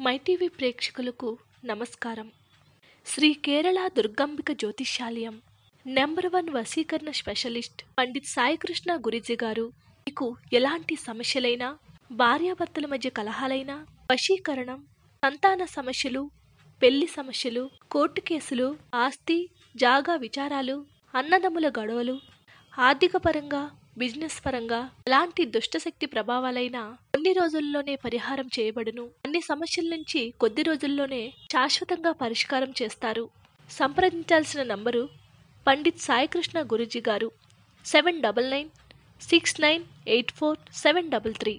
MyTV ప్రేక్షకులకు నమస్కారం శ్రీ కేరళ దుర్గాంబిక జ్యోతిష్యాలయం నెంబర్ వన్ వశీకరణ స్పెషలిస్ట్ పండిత్ సాయికృష్ణ గురిజీ గారు మీకు ఎలాంటి సమస్యలైనా భార్యాభర్తల మధ్య కలహాలైనా వశీకరణం సంతాన సమస్యలు పెళ్లి సమస్యలు కోర్టు కేసులు ఆస్తి జాగా విచారాలు అన్నదమ్ముల గొడవలు ఆర్థిక పరంగా బిజినెస్ పరంగా ఎలాంటి దుష్టశక్తి ప్రభావాలైనా కొన్ని రోజుల్లోనే పరిహారం చేయబడును అన్ని సమస్యల నుంచి కొద్ది రోజుల్లోనే శాశ్వతంగా పరిష్కారం చేస్తారు సంప్రదించాల్సిన నంబరు పండిత్ సాయికృష్ణ గురుజీ గారు seven double nine six nine eight four seven double three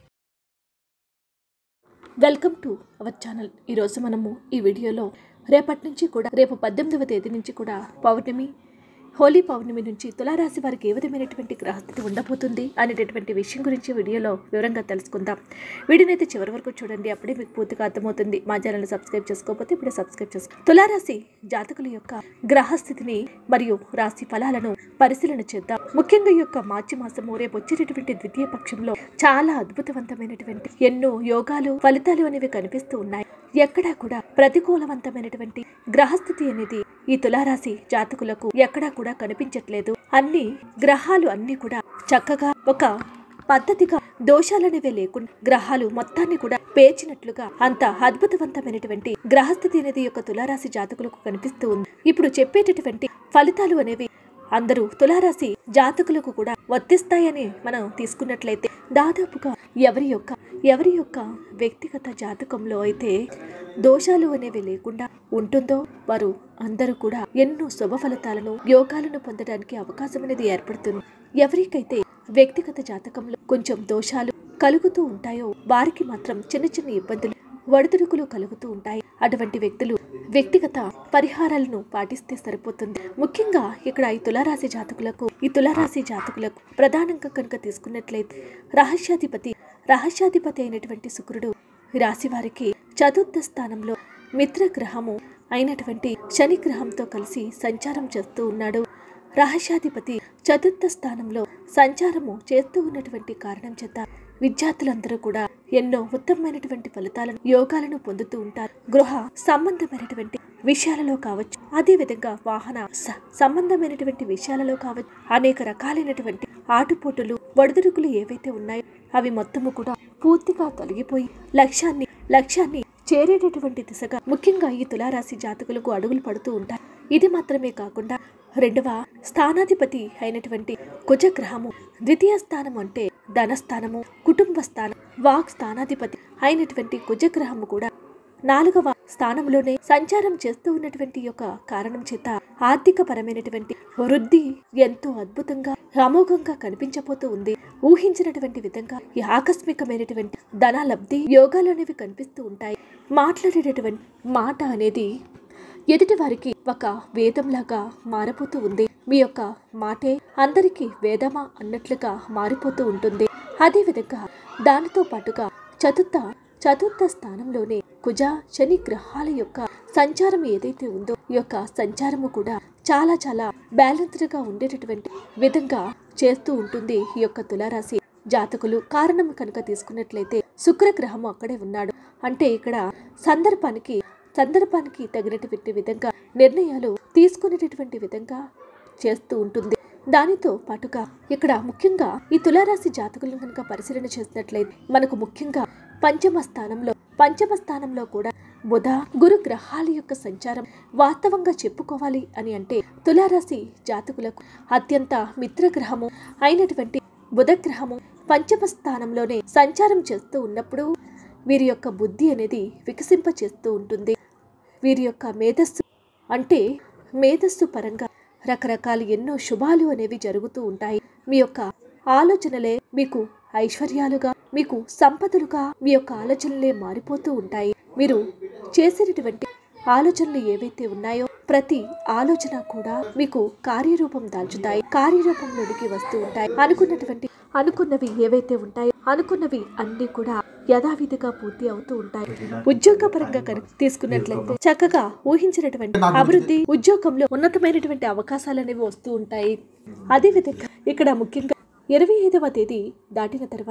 welcome to our channel ఈరోజు మనము ఈ వీడియోలో రేపటి నుంచి కూడా రేపు పద్దెనిమిదవ తేదీ నుంచి కూడా పౌర్ణమి హోలీ పౌర్ణమి నుంచి తులారాశి వారికి ఏ విధమైనటువంటి గ్రహస్థితి ఉండబోతుంది అనేటటువంటి విషయం గురించి వీడియోలో వివరంగా తెలుసుకుందాం వీడియోని అయితే చివరి వరకు చూడండి అప్పుడే మీకు పూర్తిగా అర్థమవుతుంది మా ఛానల్ సబ్స్క్రైబ్ చేసుకోకపోతే ఇప్పుడే సబ్స్క్రైబ్ చేసుకో తులారాశి జాతకుల యొక్క గ్రహస్థితిని మరియు రాశి ఫలాలను పరిశీలన చేద్దాం ముఖ్యంగా ఈ యొక్క మార్చి మాసము రేపు వచ్చేటటువంటి ద్వితీయ పక్షంలో చాలా అద్భుతవంతమైనటువంటి ఎన్నో యోగాలు ఫలితాలు అనేవి కనిపిస్తూ ఉన్నాయి ఎక్కడా కూడా ప్రతికూలవంతమైనటువంటి గ్రహస్థితి అనేది ఈ తులారాశి జాతకులకు ఎక్కడా కూడా కనిపించట్లేదు అన్ని గ్రహాలు అన్ని కూడా చక్కగా ఒక పద్ధతిగా దోషాలనేవి లేకుండా గ్రహాలు మొత్తాన్ని కూడా పేర్చినట్లుగా అంత అద్భుతవంతమైనటువంటి గ్రహస్థితి అనేది యొక్క తులారాశి జాతకులకు కనిపిస్తూ ఉంది ఇప్పుడు చెప్పేటటువంటి ఫలితాలు అనేవి అందరూ తులారాశి జాతకులకు కూడా వర్తిస్తాయని మనం తీసుకున్నట్లయితే దాదాపుగా ఎవరి యొక్క ఎవరి యొక్క వ్యక్తిగత జాతకంలో అయితే దోషాలు అనేవి లేకుండా ఉంటుందో వారు అందరూ కూడా ఎన్నో శుభ ఫలితాలను యోగాలను పొందడానికి అవకాశం అనేది ఏర్పడుతుంది ఎవరికైతే వ్యక్తిగత జాతకంలో కొంచెం దోషాలు కలుగుతూ ఉంటాయో వారికి మాత్రం చిన్న చిన్న ఇబ్బందులు ఒడిదుడుకులు కలుగుతూ ఉంటాయి అటువంటి వ్యక్తులు వ్యక్తిగత పరిహారాలను పాటిస్తే సరిపోతుంది ముఖ్యంగా ఇక్కడ ఈ తులారాశి జాతకులకు ఈ తులారాశి జాతకులకు ప్రధానంగా కనుక తీసుకున్నట్లయితే రహస్యాధిపతి రహస్యాధిపతి అయినటువంటి శుక్రుడు ఈ రాశి వారికి చతుర్థ స్థానంలో మిత్ర గ్రహము అయినటువంటి శని గ్రహంతో కలిసి సంచారం చేస్తూ ఉన్నాడు రహస్యాధిపతి చతుర్థ స్థానంలో సంచారము చేస్తూ ఉన్నటువంటి కారణం చేత విద్యార్థులందరూ కూడా ఎన్నో ఉత్తమమైనటువంటి ఫలితాలను యోగాలను పొందుతూ ఉంటారు గృహ సంబంధమైనటువంటి విషయాలలో కావచ్చు అదే విధంగా వాహన స- సంబంధమైనటువంటి విషయాలలో కావచ్చు అనేక రకాలైనటువంటి ఆటుపోటులు ఒడిదుడుకులు ఏవైతే ఉన్నాయో అవి మొత్తము కూడా పూర్తిగా తొలగిపోయి లక్ష్యాన్ని లక్ష్యాన్ని చేరేటటువంటి దిశగా ముఖ్యంగా ఈ తులారాశి జాతకులకు అడుగులు పడుతూ ఉంటాయి ఇది మాత్రమే కాకుండా రెండవ స్థానాధిపతి అయినటువంటి కుజగ్రహము ద్వితీయ స్థానం అంటే ధనస్థానము కుటుంబ స్థానం వాక్ స్థానాధిపతి అయినటువంటి కుజగ్రహము కూడా నాలుగవ స్థానంలోనే సంచారం చేస్తూ ఉన్నటువంటి యొక్క కారణం చేత ఆర్థిక పరమైనటువంటి వృద్ధి ఎంతో అద్భుతంగా అమోఘంగా కనిపించబోతూ ఉంది ఊహించినటువంటి విధంగా ఈ ఆకస్మికమైనటువంటి ధన లబ్ధి యోగాలు అనేవి కనిపిస్తూ ఉంటాయి మాట్లాడేటటువంటి మాట అనేది ఎదుటి వారికి ఒక వేదంలాగా మారిపోతూ ఉంది మీ యొక్క మాటే అందరికీ వేదమా అన్నట్లుగా మారిపోతూ ఉంటుంది అదే విధంగా దానితో పాటుగా చతుర్థ చతుర్థ స్థానంలోనే కుజ శని గ్రహాల యొక్క సంచారం ఏదైతే ఉందో ఈ యొక్క సంచారము కూడా చాలా చాలా బ్యాలెన్స్డ్ గా ఉండేటటువంటి విధంగా చేస్తూ ఉంటుంది ఈ యొక్క తులారాశి జాతకులు కారణం కనుక తీసుకున్నట్లయితే శుక్రగ్రహము అక్కడే ఉన్నాడు అంటే ఇక్కడ సందర్భానికి సందర్భానికి తగినటువంటి విధంగా నిర్ణయాలు తీసుకునేటటువంటి విధంగా చేస్తూ ఉంటుంది దానితో పాటుగా ఇక్కడ ముఖ్యంగా ఈ తులారాశి జాతకులను కనుక పరిశీలన చేసినట్లయితే మనకు ముఖ్యంగా పంచమ స్థానంలో పంచమ స్థానంలో కూడా బుధ గురు గ్రహాల యొక్క సంచారం వాస్తవంగా చెప్పుకోవాలి అని అంటే తులారాశి జాతకులకు అత్యంత మిత్రగ్రహము అయినటువంటి బుధ గ్రహము పంచమ స్థానంలోనే సంచారం చేస్తూ ఉన్నప్పుడు వీరి యొక్క బుద్ధి అనేది వికసింప చేస్తూ ఉంటుంది వీరి యొక్క మేధస్సు అంటే మేధస్సు పరంగా రకరకాల ఎన్నో శుభాలు అనేవి జరుగుతూ ఉంటాయి మీ యొక్క ఆలోచనలే మీకు ఐశ్వర్యాలుగా మీకు సంపదలుగా మీ యొక్క ఆలోచనలే మారిపోతూ ఉంటాయి మీరు చేసేటటువంటి ఆలోచనలు ఏవైతే ఉన్నాయో ప్రతి ఆలోచన కూడా మీకు కార్యరూపం దాల్చుతాయి కార్యరూపంలోనికి వస్తూ ఉంటాయి అనుకున్నటువంటి అనుకున్నవి ఏవైతే ఉంటాయో అనుకున్నవి అన్ని కూడా యథావిధిగా పూర్తి అవుతూ ఉంటాయి ఉద్యోగపరంగా కనుక తీసుకున్నట్లయితే చక్కగా ఊహించినటువంటి అభివృద్ధి ఉద్యోగంలో ఉన్నతమైనటువంటి అవకాశాలు అనేవి వస్తూ ఉంటాయి అదే విధంగా ఇక్కడ ముఖ్యంగా ఇరవై ఐదవ తేదీ దాటిన తర్వాత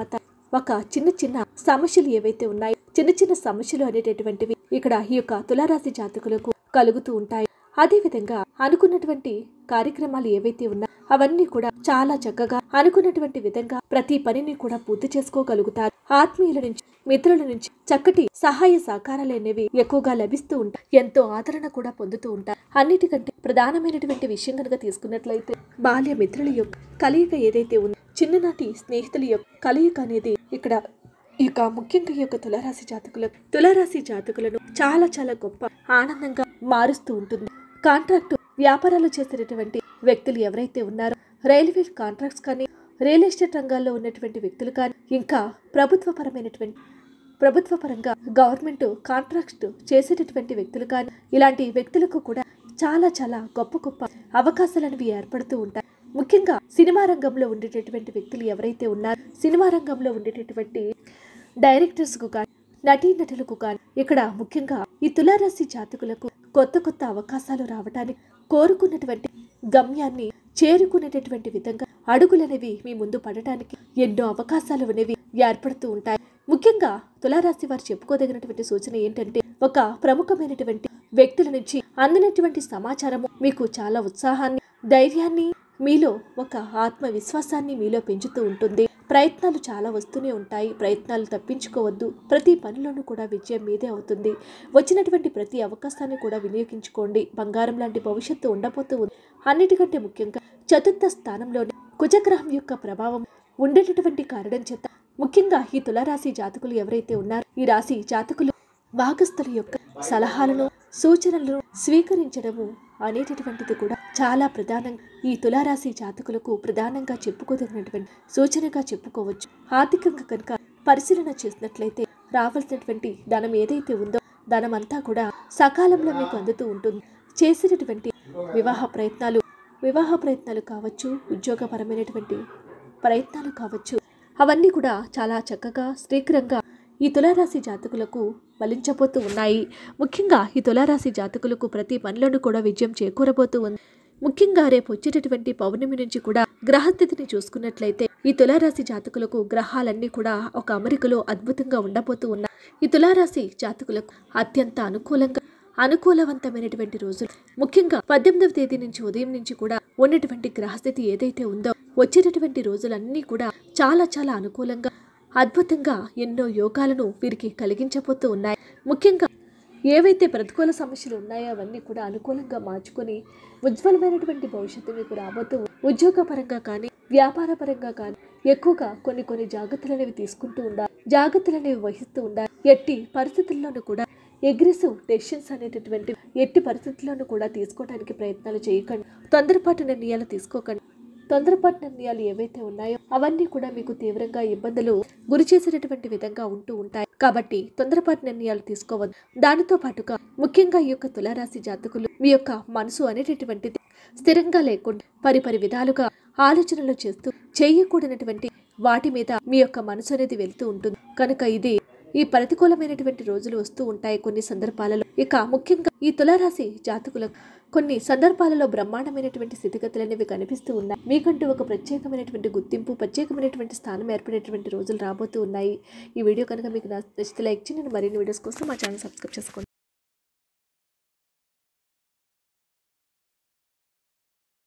ఒక చిన్న చిన్న సమస్యలు ఏవైతే ఉన్నాయో చిన్న చిన్న సమస్యలు అనేటటువంటివి ఇక్కడ ఈ యొక్క తులారాశి జాతకులకు కలుగుతూ ఉంటాయి అదేవిధంగా అనుకున్నటువంటి కార్యక్రమాలు ఏవైతే ఉన్నాయో అవన్నీ కూడా చాలా చక్కగా అనుకున్నటువంటి విధంగా ప్రతి పనిని కూడా పూర్తి చేసుకోగలుగుతారు ఆత్మీయుల నుంచి మిత్రుల నుంచి చక్కటి సహాయ సహకారాలు అనేవి ఎక్కువగా లభిస్తూ ఉంటాయి ఎంతో ఆదరణ కూడా పొందుతూ ఉంటారు అన్నిటికంటే ప్రధానమైనటువంటి విషయం కనుక తీసుకున్నట్లయితే బాల్య మిత్రుల యొక్క కలయిక ఏదైతే ఉందో చిన్ననాటి స్నేహితుల యొక్క కలయిక అనేది ఇక్కడ ఈ యొక్క ముఖ్యంగా ఈ యొక్క తులారాశి జాతకులకు తులారాశి జాతకులను చాలా చాలా గొప్ప ఆనందంగా మారుస్తూ ఉంటుంది కాంట్రాక్టు వ్యాపారాలు చేసేటటువంటి వ్యక్తులు ఎవరైతే ఉన్నారో రైల్వే కాంట్రాక్ట్స్ కానీ రియల్ ఎస్టేట్ రంగాల్లో ఉన్నటువంటి వ్యక్తులు కానీ ఇంకా ప్రభుత్వపరమైనటువంటి ప్రభుత్వ పరంగా గవర్నమెంట్ కాంట్రాక్ట్ చేసేటటువంటి వ్యక్తులు కానీ ఇలాంటి వ్యక్తులకు కూడా చాలా చాలా గొప్ప గొప్ప అవకాశాలు అనేవి ఏర్పడుతూ ఉంటాయి ముఖ్యంగా సినిమా రంగంలో ఉండేటటువంటి వ్యక్తులు ఎవరైతే ఉన్నారో సినిమా రంగంలో ఉండేటటువంటి డైరెక్టర్స్కు కానీ నటీనటులకు కానీ ఇక్కడ ముఖ్యంగా ఈ తులారాశి జాతకులకు కొత్త కొత్త అవకాశాలు రావటానికి కోరుకున్నటువంటి గమ్యాన్ని చేరుకునేటటువంటి విధంగా అడుగులనేవి మీ ముందు పడటానికి ఎన్నో అవకాశాలు అనేవి ఏర్పడుతూ ఉంటాయి ముఖ్యంగా తులారాశి వారు చెప్పుకోదగినటువంటి సూచన ఏంటంటే ఒక ప్రముఖమైనటువంటి వ్యక్తుల నుంచి అందినటువంటి సమాచారము మీకు చాలా ఉత్సాహాన్ని ధైర్యాన్ని మీలో ఒక ఆత్మవిశ్వాసాన్ని మీలో పెంచుతూ ఉంటుంది ప్రయత్నాలు చాలా వస్తూనే ఉంటాయి ప్రయత్నాలు తప్పించుకోవద్దు ప్రతి పనిలోనూ కూడా విజయం మీదే అవుతుంది వచ్చినటువంటి ప్రతి అవకాశాన్ని కూడా వినియోగించుకోండి బంగారం లాంటి భవిష్యత్తు ఉండబోతూ ఉంది అన్నిటికంటే ముఖ్యంగా చతుర్థ స్థానంలోని కుజగ్రహం యొక్క ప్రభావం ఉండేటటువంటి కారణం చేత ముఖ్యంగా ఈ తులారాశి జాతకులు ఎవరైతే ఉన్నారో ఈ రాశి జాతకులు భాగస్థుల యొక్క సలహాలను సూచనలను స్వీకరించడము అనేటటువంటిది కూడా చాలా ప్రధానంగా ఈ తులారాశి జాతకులకు ప్రధానంగా చెప్పుకోదగినటువంటి సూచనగా చెప్పుకోవచ్చు ఆర్థికంగా కనుక పరిశీలన చేసినట్లయితే రావాల్సినటువంటి ధనం ఏదైతే ఉందో ధనం అంతా కూడా సకాలంలో మీకు అందుతూ ఉంటుంది చేసినటువంటి వివాహ ప్రయత్నాలు వివాహ ప్రయత్నాలు కావచ్చు ఉద్యోగపరమైనటువంటి ప్రయత్నాలు కావచ్చు అవన్నీ కూడా చాలా చక్కగా శీఘ్రంగా ఈ తులారాశి జాతకులకు ఫలించబోతూ ఉన్నాయి ముఖ్యంగా ఈ తులారాశి జాతకులకు ప్రతి పనిలోనూ కూడా విజయం చేకూరబోతూ ఉంది ముఖ్యంగా రేపు వచ్చేటటువంటి పౌర్ణమి నుంచి కూడా గ్రహస్థితిని చూసుకున్నట్లయితే ఈ తులారాశి జాతకులకు గ్రహాలన్నీ కూడా ఒక అమరికలో అద్భుతంగా ఉండబోతూ ఉన్నాయి ఈ తులారాశి జాతకులకు అత్యంత అనుకూలంగా అనుకూలవంతమైనటువంటి రోజులు ముఖ్యంగా పద్దెనిమిదవ తేదీ నుంచి ఉదయం నుంచి కూడా ఉన్నటువంటి గ్రహస్థితి ఏదైతే ఉందో వచ్చేటటువంటి రోజులన్నీ కూడా చాలా చాలా అనుకూలంగా అద్భుతంగా ఎన్నో యోగాలను వీరికి కలిగించబోతూ ఉన్నాయి ముఖ్యంగా ఏవైతే ప్రతికూల సమస్యలు ఉన్నాయో అవన్నీ కూడా అనుకూలంగా మార్చుకొని ఉజ్వలమైనటువంటి భవిష్యత్తు మీకు రాబోతూ ఉంది. ఉద్యోగపరంగా కానీ వ్యాపార పరంగా కానీ ఎక్కువగా కొన్ని కొన్ని జాగ్రత్తలు అనేవి తీసుకుంటూ ఉండాలి జాగ్రత్తలు అనేవి వహిస్తూ ఉండాలి ఎట్టి పరిస్థితుల్లోనూ కూడా అగ్రెసివ్ డెసిషన్స్ అనేటటువంటి ఎట్టి పరిస్థితుల్లోనూ కూడా తీసుకోవడానికి ప్రయత్నాలు చేయకండి తొందరపాటు నిర్ణయాలు తీసుకోకండి తొందరపాటు నిర్ణయాలు ఏవైతే ఉన్నాయో అవన్నీ కూడా మీకు తీవ్రంగా ఇబ్బందులు గురి చేసేటటువంటి విధంగా ఉంటూ ఉంటాయి కాబట్టి తొందరపాటు నిర్ణయాలు తీసుకోవద్దు దానితో పాటుగా ముఖ్యంగా ఈ యొక్క తులారాశి జాతకులు మీ యొక్క మనసు అనేటటువంటిది స్థిరంగా లేకుండా పరిపరి విధాలుగా ఆలోచనలు చేస్తూ చేయకూడనటువంటి వాటి మీద మీ యొక్క మనసు అనేది వెళ్తూ ఉంటుంది కనుక ఇది ఈ ప్రతికూలమైనటువంటి రోజులు వస్తూ ఉంటాయి కొన్ని సందర్భాలలో ఇక ముఖ్యంగా ఈ తులారాశి జాతకులకు కొన్ని సందర్భాలలో బ్రహ్మాండమైనటువంటి స్థితిగతులు అనేవి కనిపిస్తూ ఉన్నాయి మీకంటూ ఒక ప్రత్యేకమైనటువంటి గుర్తింపు ప్రత్యేకమైనటువంటి స్థానం ఏర్పడేటువంటి రోజులు రాబోతూ ఉన్నాయి ఈ వీడియో కనుక మీకు నచ్చితే లైక్ చేయండి మరిన్ని వీడియోస్ కోసం మా ఛానల్ సబ్స్క్రైబ్ చేసుకోండి